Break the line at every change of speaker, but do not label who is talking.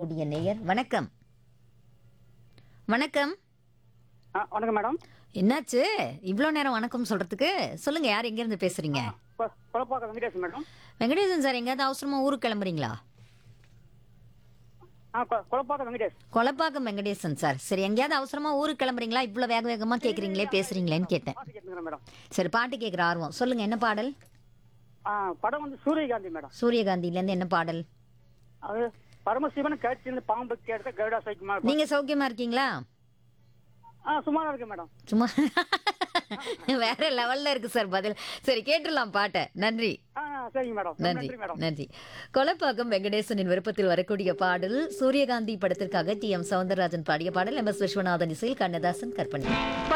வரக்கூடிய நேயர் வணக்கம் வணக்கம்
ஆ வணக்கம் மேடம்
என்னாச்சு இவ்வளோ நேரம் வணக்கம் சொல்றதுக்கு சொல்லுங்க யார் எங்கேருந்து பேசுறீங்க
கொ- கொலப்பாக்கம் வெங்கடேஷ் மேடம்
வெங்கடேசன் சார் எங்கேயாவது அவசரமா ஊருக்கு கிளம்புறீங்களா
ஆ கொ- கொலப்பாக்கம் வெங்கடேஷ்
கொலப்பாக்கம் வெங்கடேசன் சார் சரி எங்கேயாவது அவசரமா ஊருக்கு கிளம்புறீங்களா இவ்வளோ வேக வேகமா கேட்குறீங்களே பேசுறீங்களேன்னு கேட்டேன்
பாட்டு கேட்டுக்கிறேன் மேடம்
சரி பாட்டு கேட்குற ஆர்வம் சொல்லுங்க என்ன பாடல்
ஆ படம் வந்து சூரியகாந்தி மேடம்
சூரியகாந்திலேருந்து என்ன பாடல்
அது பரமசிவன் கட்சியிலிருந்து பாம்பு கேட்ட கருடா சைக்குமா
நீங்க சௌக்கியமா இருக்கீங்களா
ஆ சுமாரா இருக்கு மேடம்
சும்மா வேற லெவல்ல இருக்கு சார் பதில் சரி கேட்டுடலாம் பாட்டை நன்றி
ஆ சரிங்க மேடம் ரொம்ப
நன்றி
நன்றி மேடம்
நன்றி கொலப்பாக்கம் வெங்கடேசனின் விருப்பத்தில் வரக்கூடிய பாடல் சூரியகாந்தி படத்திற்காக டி எம் சவுந்தரராஜன் பாடிய பாடல் எம் எஸ் விஸ்வநாதன் இசையில் கண்ணதாசன் கற்பனை